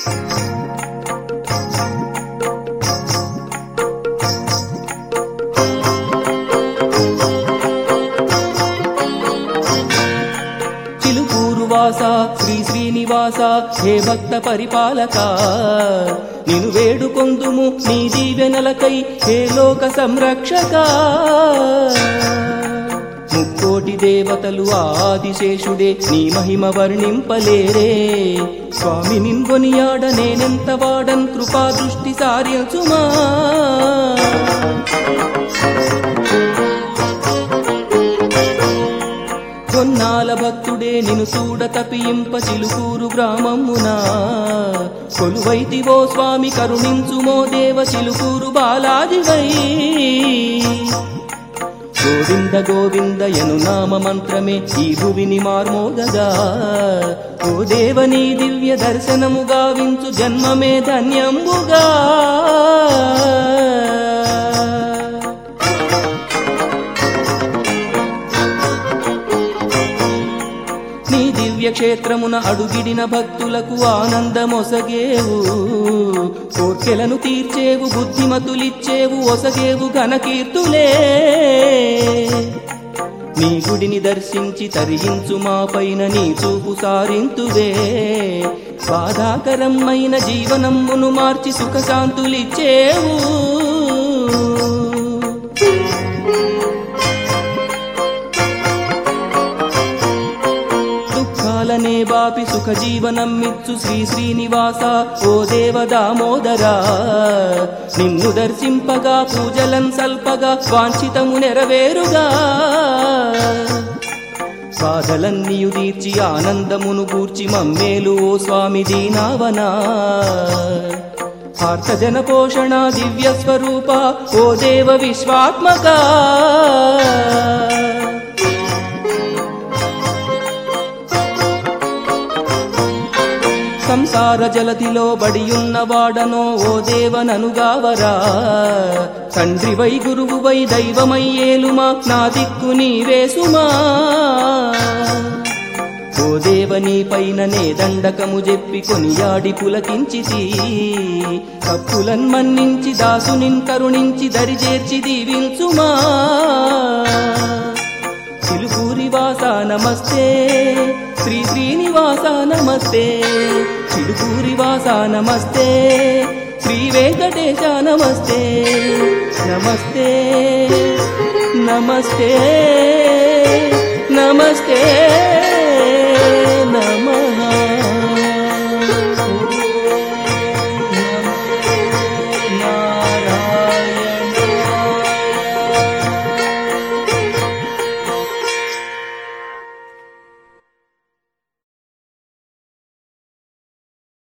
చిలుకూరు వాస శ్రీ శ్రీనివాస హే భక్త పరిపాలక నిను వేడుకొందుము నీ దీవెనలకై హే లోక సంరక్షక ముక్కోటి దేవతలు ఆదిశేషుడే నీ మహిమ వర్ణింపలేరే స్వామి నిన్గొనియాడ నేనెంత వాడన్ కృపా దృష్టి సారించుమా కొన్నాల భక్తుడే నిను చూడ తపియింప చిలుకూరు గ్రామమునా కొలువైతివో స్వామి కరుణించుమో దేవ చిలుకూరు బాలాదివై గోవింద గోవింద యను నామ మంత్రమే ఈ భువిని మార్మోగగా ఓ దేవని దివ్య దర్శనము గావించు జన్మమే ధన్యంబుగా నీ దివ్య క్షేత్రమున అడుగిడిన భక్తులకు ఆనందమొసగేవు కోర్కెలను తీర్చేవు బుద్ధిమతులిచ్చేవు ఒసగేవు ఘనకీర్తులే నీ గుడిని దర్శించి తరించు మా పైన నీ చూపు సారింతువే బాధాకరమైన జీవనమ్మును మార్చి సుఖశాంతులిచ్చేవు దుఃఖాలనే బాపి సుఖ జీవనమ్మిచ్చు శ్రీ శ్రీనివాస ఓ దేవ దామోదరా నిన్ను దర్శింపగా పూజలన్ సల్పగా వాంఛితము నెరవేరుగా బాధలన్నీయు తీర్చి ఆనందమును గూర్చి మమ్మేలు ఓ స్వామి దీనావనా ఆర్తజన పోషణ దివ్య స్వరూప ఓ దేవ విశ్వాత్మక సంసార జలతిలో బడియున్న వాడనో ఓ దేవననుగావరా తండ్రి వై గురువు వై దైవమై ఏలుమా నా దిక్కు నీవేసుమా ఓ దేవని పైననే దండకము చెప్పి కొనియాడి పులకించితి తప్పులన్ మన్నించి దాసునిన్ కరుణించి దరిచేర్చి దీవించుమా చిలుకూరి వాస నమస్తే శ్రీ శ్రీనివాస నమస్తే చిలుకూరి వాస నమస్తే శ్రీ వెంకటేశ నమస్తే నమస్తే నమస్తే నమస్తే